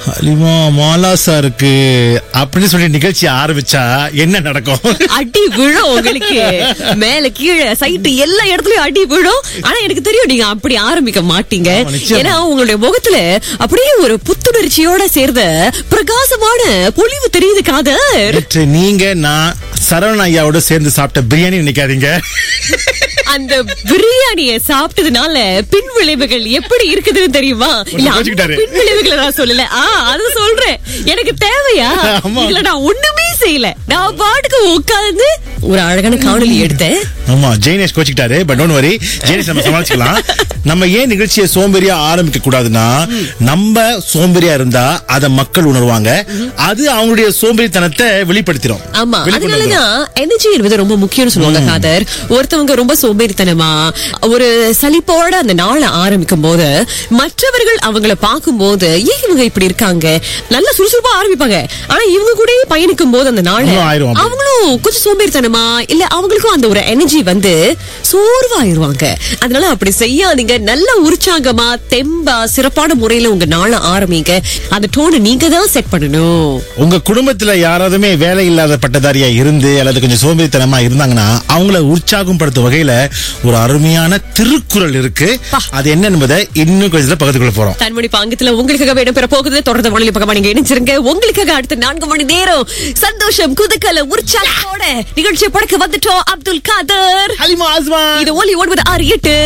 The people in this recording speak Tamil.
அலிமா மாலா சாருக்கு அப்படின்னு சொல்லி நிகழ்ச்சி ஆரம்பிச்சா என்ன நடக்கும் அடி விழும் உங்களுக்கு மேல கீழே சைட்டு எல்லா இடத்துலயும் அடி விழும் ஆனா எனக்கு தெரியும் நீங்க அப்படி ஆரம்பிக்க மாட்டீங்க ஆமா, நிச்சயமா. ஏன்னா உங்களுடைய முகத்துல அப்படியே ஒரு புத்துணர்ச்சியோட சேர்ந்த பிரகாசமான பொலிவு தெரியுது காதர் நேற்று நீங்க நான் சரவண ஐயாவோட சேர்ந்து சாப்பிட்ட பிரியாணி நினைக்காதீங்க அந்த பிரியாணிய சாப்பிட்டதுனால பின் விளைவுகள் எப்படி இருக்குதுன்னு தெரியுமா இல்ல, அந்த கோச்சுக்கிட்டாரு. பின் விளைவுகளை நான் சொல்லல ஆ அது சொல்றேன் எனக்கு தேவையா ஆமா. இல்ல நான் ஒண்ணுமே செய்யல நான் பாட்டுக்கு உட்கார்ந்து ஒரு அழகான காணொலி எடுத்தேன் ஆமா ஜெயனேஷ் கோச்சிக்கிட்டாரு பட் டோன்ட் வரி ஜெயனேஷ் நம்ம சமாளிச்சுக்கலாம் நம்ம ஏன் நிகழ்ச்சியை சோம்பேறியா ஆரம்பிக்க கூடாதுன்னா நம்ம சோம்பேறியா இருந்தா அத மக்கள் உணர்வாங்க அது அவங்களுடைய சோம்பேறித்தனத்தை வெளிப்படுத்திடும் ஆமா வெளிக்கொண்டு வந்துரும். அதனாலதான் எனர்ஜி என்பது ரொம்ப முக்கியம்னு சொல்லுவாங்க காதர் ஒருத்தவங்க ரொம்ப சோம்பேறித்தனமா ஒரு சலிப்போட அந்த நாளை ஆரம்பிக்கும் போது மற்றவர்கள் அவங்கள பார்க்கும்போது ஏன் இவங்க இப்படி இருக்காங்க நல்லா சுறுசுறுப்பா ஆரம்பிப்பாங்க ஆனா இவங்க கூட பயணிக்கும் போது அந்த நாளை அவங்களும் ஆயிரும் அப்படி. அவங்களும் கொஞ்சம் சோம்பேறித்தனமா இல்ல அவங்களுக்கும் அந்த ஒரு எனர்ஜி வந்து சோர்வாயிருவாங்க அதனால அப்படி செய்யாதீங்க நல்ல உற்சாகமா தெம்பா சிறப்பான முறையில உங்க நாளை ஆரம்பிங்க அந்த டோனை நீங்க தான் செட் பண்ணணும் உங்க குடும்பத்துல யாராவதுமே வேலை இல்லாத பட்டதாரியா இருந்து அல்லது கொஞ்சம் சோம்பேறித்தனமா இருந்தாங்கன்னா அவங்கள உற்சாகம் படுத்தும் வகையில ஒரு அருமையான திருக்குறள் இருக்கு அது என்ன என்பதை இன்னும் கொஞ்சம் பக்கத்துக்குள்ள போறோம் தன்மணி பாங்கத்துல உங்களுக்காக இடம்பெற போகுது தொடர்ந்து வானொலி பக்கமா நீங்க இணைஞ்சிருங்க உங்களுக்காக அடுத்த நான்கு மணி நேரம் சந்தோஷம் குதக்கல உற்சாகத்தோட நிகழ்ச்சியை படக்க வந்துட்டோம் அப்துல் காதர் ஹலிமா ஆஸ்மா இது ஒலி ஒன்பது ஆறு எட்டு